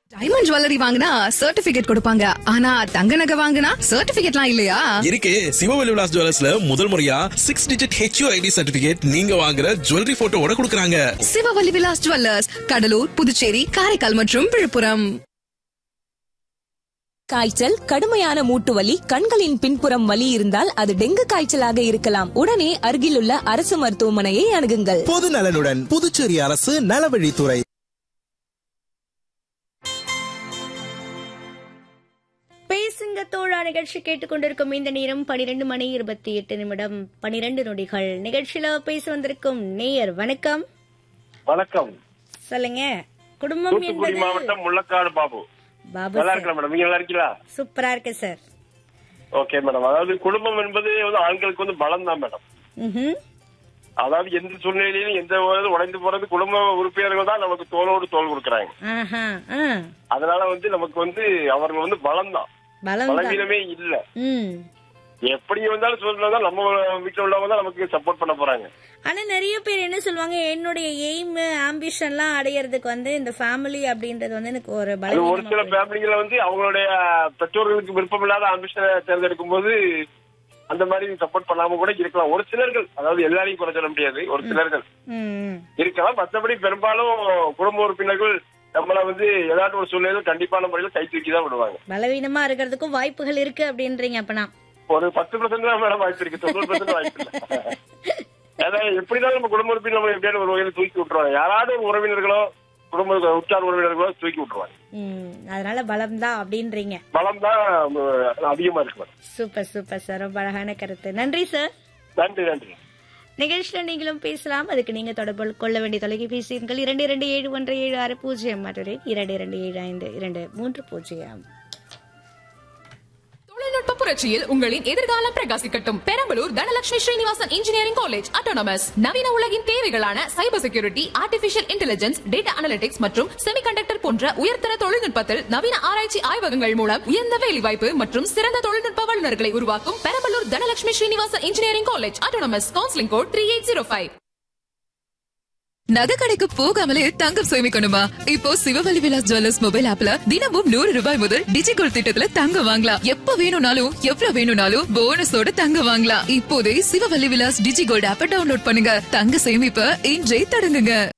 Diamond jewellery வாங்கினா certificate கொடுப்பாங்க ஆனா தங்க நகை வாங்கினா சர்டிபிகேட்லாம் இல்லையா இருக்கு சிவவெளி விலாஸ் ஜுவல்லர்ஸ்ல முதல் முறையா six digit HU ID certificate நீங்க வாங்குற ஜுவல்லரி போட்டோவோட கொடுக்கறாங்க சிவவல்லி விலாஸ் ஜுவல்லர்ஸ் கடலூர் புதுச்சேரி காரைக்கால் மற்றும் விழுப்புரம் காய்ச்சல் கடுமையான மூட்டு வலி கண்களின் பின்புறம் வலி இருந்தால் அது டெங்கு காய்ச்சலாக இருக்கலாம் உடனே அருகிலுள்ள அரசு மருத்துவமனையை அணுகுங்கள் பொது நலனுடன் புதுச்சேரி அரசு நலவழித்துறை பேசுங்க தோழா நிகழ்ச்சி கேட்டுக்கொண்டிருக்கும் இந்த நேரம் பனிரெண்டு மணி இருபத்தி எட்டு நிமிடம் பனிரெண்டு நொடிகள் நிகழ்ச்சியில பேச வந்திருக்கும் நேயர் வணக்கம் வணக்கம் சொல்லுங்க குடும்பம் தூத்துக்குடி என்பது மாவட்டம் முள்ளக்காடு பாபு பாபு நல்லா சார் இருக்கலாம் மேடம் நீங்க நல்லா இருக்கீங்களா சூப்பரா இருக்கு சார் ஓகே மேடம் அதாவது குடும்பம் என்பது வந்து ஆண்களுக்கு வந்து பலம் தான் மேடம் ம்ஹும். அதாவது எந்த சூழ்நிலையிலும் எந்த ஒரு உடைந்து போறது குடும்ப உறுப்பினர்கள் தான் நமக்கு தோளோடு தோல் கொடுக்கறாங்க ஆஹா, ஆ. அதனால வந்து நமக்கு வந்து அவர்கள் வந்து பலம் தான் பலம் தான் பலவீனமே இல்ல ம். எப்படி வந்தாலும் சூழ்நிலை தான் நம்ம வீட்டுல உள்ளவங்க தான் நமக்கு சப்போர்ட் பண்ண போறாங்க ஆனா நிறைய பேர் என்ன சொல்லுவாங்க என்னுடைய எய்ம் ஆம்பிஷன்லாம் அடையறதுக்கு வந்து இந்த ஃபேமிலி அப்படின்றது வந்து எனக்கு ஒரு அது ஒரு சில பலம் ஃபேமிலிகளை வந்து அவங்களுடைய பெற்றோர்களுக்கு விருப்பம் இல்லாத ஆம்பிஷனை தேர்ந்தெடுக்கும் போது அந்த மாதிரி சப்போர்ட் பண்ணாம கூட இருக்கலாம் ஒரு சிலர்கள் அதாவது எல்லாரையும் குறை சொல்ல முடியாது ஒரு சிலர்கள் இருக்கலாம் மற்றபடி பெரும்பாலும் குடும்ப உறுப்பினர்கள் நம்மள வந்து ஏதாட்டும் ஒரு சூழ்நிலையில கண்டிப்பான முறையில கை தூக்கி தான் விடுவாங்க பலவீனமா இருக்கிறதுக்கும் வாய்ப்புகள் இருக்கு அப்படின்றீங்க அப்பனா ஒரு பத்து பர்சன்ட் தான் மேடம் வாய்ப்பு இருக்கு தொண்ணூறு பர்சன்ட் வாய்ப்பு இல்லை அதாவது எப்படினாலும் நம்ம குடும்ப உறுப்பினர் நம்ம எப்படியாவது ஒரு வகையில தூக்கி விட்டுருவாங்க யாராவது ஒரு உறவினர்களோ குடும்ப உற்றார் உறவினர்களோ தூக்கி விட்டுருவாங்க ம், அதனால பலம் தான் அப்படின்றீங்க பலம் தான் அதிகமா இருக்கு மேடம் சூப்பர் சூப்பர் சார் ரொம்ப அழகான கருத்து நன்றி சார் நன்றி நன்றி நிகழ்ச்சியில நீங்களும் பேசலாம் அதுக்கு நீங்க தொடர்பு கொள்ள வேண்டிய தொலைபேசி எண்கள் இரண்டு இரண்டு ஏழு ஒன்று ஏழு ஆறு பூஜ்ஜியம் மற்றொரு இரண்டு இரண்டு ஏழு ஐந்து இரண்டு மூன்று பூஜ்ஜியம் தொழில்நுட்ப புரட்சியில் உங்களின் எதிர்காலம் பிரகாசிக்கட்டும் Perambalur Dhanalakshmi Srinivasan engineering college autonomous நவீன உலகின் தேவைகளான cyber security artificial intelligence data analytics மற்றும் செமிகண்டக்டர் போன்ற உயர்தர தொழில்நுட்பத்தில் நவீன ஆராய்ச்சி ஆய்வகங்கள் மூலம் உயர்ந்த வேலைவாய்ப்பு மற்றும் சிறந்த தொழில்நுட்ப வல்லுநர்களை உருவாக்கும் Perambalur Dhanalakshmi Srinivasan engineering college autonomous counselling code three eight zero five நகை கடைக்கு போகாமலே தங்கம் சேமிக்கணுமா இப்போ சிவவல்லி விலாஸ் ஜுவல்லர்ஸ் மொபைல் ஆப்ல தினமும் நூறு ரூபாய் முதல் டிஜிகோல் திட்டத்துல தங்கம் வாங்கலாம் எப்ப வேணும்னாலும் எவ்வளவு வேணும்னாலும் போனஸோட தங்கம் வாங்கலாம் இப்போதே சிவவல்லி விலாஸ் டிஜிகோல்ட் ஆப்ப டவுன்லோட் பண்ணுங்க தங்க சேமிப்ப இன்றே தொடங்குங்க